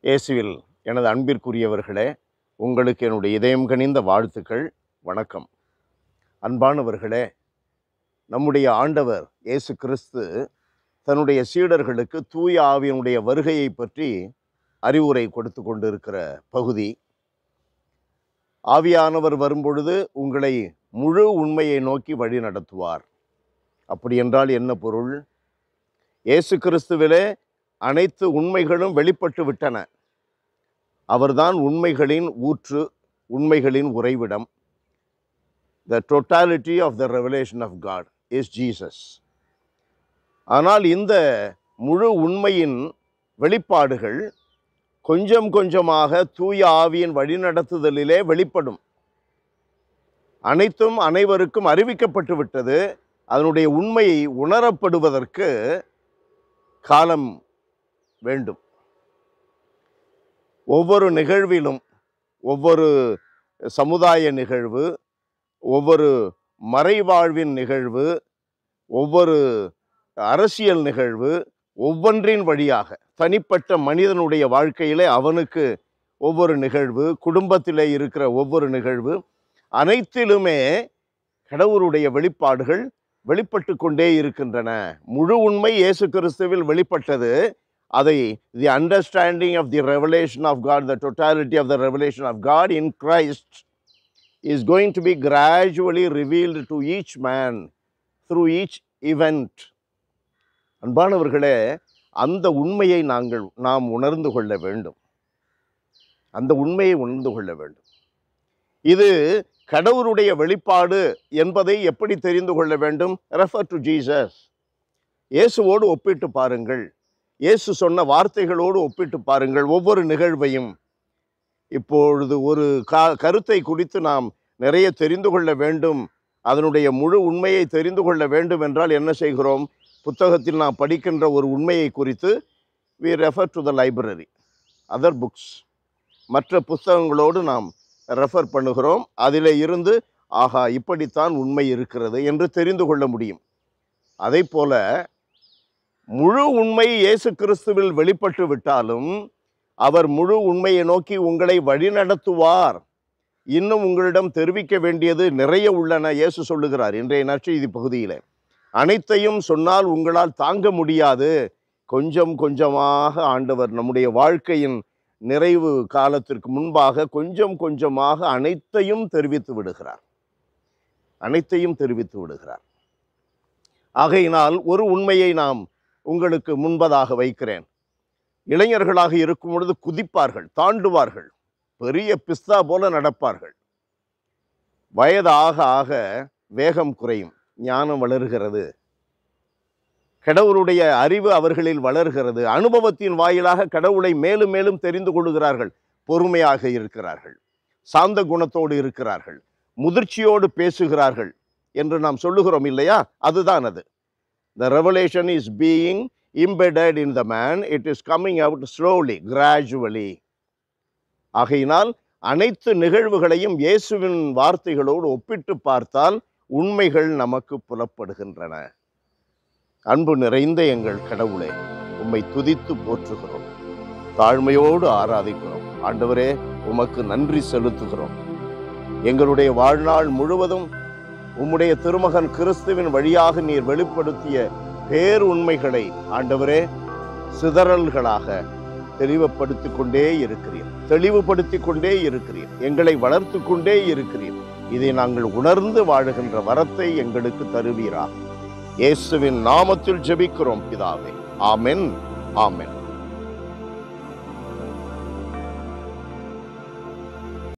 இயேசுவில் எனது அன்பிற்குரியவர்களே உங்களுக்கு என்னுடைய இதயம் கனிந்த வாழ்த்துக்கள் வணக்கம் அன்பானவர்களே நம்முடைய ஆண்டவர் இயேசு கிறிஸ்து தன்னுடைய சீடர்களுக்கு தூய ஆவியினுடைய வருகையை பற்றி அறிவுரை கொடுத்து கொண்டிருக்கிற பகுதி ஆவியானவர் வரும்பொழுது உங்களை முழு உண்மையை நோக்கி வழி நடத்துவார் அப்படி என்றால் என்ன பொருள் இயேசு கிறிஸ்துவிலே அனைத்து உண்மைகளும் வெளிப்பட்டு விட்டன அவர்தான் உண்மைகளின் ஊற்று உண்மைகளின் உறைவிடம் the totality of the revelation of God is Jesus ஆனால் இந்த முழு உண்மையின் வெளிப்பாடுகள் கொஞ்சம் கொஞ்சமாக தூய ஆவியின் வழிநடத்துதலிலே வெளிப்படும் அனைத்தும் அனைவருக்கும் அறிவிக்கப்பட்டு விட்டது அதனுடைய உண்மையை உணரப்படுவதற்கு காலம் வேண்டும் ஒவ்வொரு நிகழ்விலும் ஒவ்வொரு சமுதாய நிகழ்வு ஒவ்வொரு மறைவாழ்வின் நிகழ்வு ஒவ்வொரு அரசியல் நிகழ்வு ஒவ்வொன்றின் வழியாக தனிப்பட்ட மனிதனுடைய வாழ்க்கையிலே அவனுக்கு ஒவ்வொரு நிகழ்வு குடும்பத்திலே இருக்கிற ஒவ்வொரு நிகழ்வு அனைத்திலுமே கடவுளுடைய வெளிப்பாடுகள் வெளிப்பட்டு கொண்டே இருக்கின்றன முழு உண்மை இயேசு கிறிஸ்துவில் வெளிப்பட்டது அதை the understanding of the revelation of God the totality of the revelation of God in Christ is going to be gradually revealed to each man through each event அன்பானவர்களே அந்த உண்மையை நாங்கள் நாம் உணர்ந்து கொள்ள வேண்டும் அந்த உண்மையை உணர்ந்து கொள்ள வேண்டும் இது கடவுளுடைய வெளிப்பாடு என்பதை எப்படி தெரிந்து கொள்ள வேண்டும் ரெஃபர் டு ஜீசஸ் இயேசுவோடு ஒப்பிட்டு பாருங்கள் இயேசு சொன்ன வார்த்தைகளோடு ஒப்பிட்டு பாருங்கள் ஒவ்வொரு நிகழ்வையும் இப்பொழுது ஒரு கா கருத்தை குறித்து நாம் நிறைய தெரிந்து கொள்ள வேண்டும் அதனுடைய முழு உண்மையை தெரிந்து கொள்ள வேண்டும் என்றால் என்ன செய்கிறோம் புத்தகத்தில் நாம் படிக்கின்ற ஒரு உண்மையை குறித்து we refer to the library other books மற்ற புத்தகங்களோடு நாம் ரெஃபர் பண்ணுகிறோம் அதில் இருந்து ஆஹா இப்படித்தான் உண்மை இருக்கிறது என்று தெரிந்து கொள்ள முடியும் அதை போல முழு உண்மை இயேசு கிறிஸ்துவில் வெளிப்பட்டு விட்டாலும் அவர் முழு உண்மையை நோக்கி உங்களை வழிநடத்துவார் இன்னும் உங்களிடம் தெரிவிக்க வேண்டியது நிறைய உள்ளன இயேசு சொல்லுகிறார் இன்றைய நற்செய்தி பகுதியில் அனைத்தையும் சொன்னால் உங்களால் தாங்க முடியாது கொஞ்சம் கொஞ்சமாக ஆண்டவர் நம்முடைய வாழ்க்கையின் நிறைவு காலத்திற்கு முன்பாக கொஞ்சம் கொஞ்சமாக அனைத்தையும் தெரிவித்து விடுகிறார் அனைத்தையும் தெரிவித்து விடுகிறார் ஆகையினால் ஒரு உண்மையை நாம் உங்களுக்கு முன்பதாக வைக்கிறேன் இளைஞர்களாக இருக்கும் பொழுது குதிப்பார்கள் தாண்டுவார்கள் பெரிய பிஸ்தா போல நடப்பார்கள் வயது ஆக ஆக வேகம் குறையும் ஞானம் வளர்கிறது கடவுளுடைய அறிவு அவர்களில் வளர்கிறது அனுபவத்தின் வாயிலாக கடவுளை மேலும் மேலும் தெரிந்து கொள்கிறார்கள் பொறுமையாக இருக்கிறார்கள் சாந்த குணத்தோடு இருக்கிறார்கள் முதிர்ச்சியோடு பேசுகிறார்கள் என்று நாம் சொல்லுகிறோம் இல்லையா அதுதான் அது the revelation is being embedded in the man it is coming out slowly gradually ஆகையினால் அனைத்து நிகழ்வுகளையும் இயேசுவின் வார்த்தைகளோடு ஒப்பிட்டு பார்த்தால் உண்மைகள் நமக்கு புலப்படுகின்றன அன்பு நிறைந்த எங்கள் கடவுளே உம்மை துதித்து போற்றுகிறோம் தாழ்மையோடு ஆராதிக்கிறோம் ஆண்டவரே உமக்கு நன்றி செலுத்துகிறோம் எங்களுடைய வாழ்நாள் முழுவதும் உம்முடைய திருமகன் கிறிஸ்துவின் வழியாக நீர் வெளிப்படுத்திய பேருண்மைகளை ஆண்டவரே சிதறல்களாக தெளிவுபடுத்திக் கொண்டே இருக்கிறீர் தெளிவுபடுத்திக் கொண்டே இருக்கிறீர் எங்களை வளர்த்து கொண்டே இருக்கிறீர் இதை நாங்கள் உணர்ந்து வாழுகின்ற வரத்தை எங்களுக்கு தருவீரா இயேசுவின் நாமத்தில் ஜெபிக்கிறோம் பிதாவே ஆமென் ஆமென்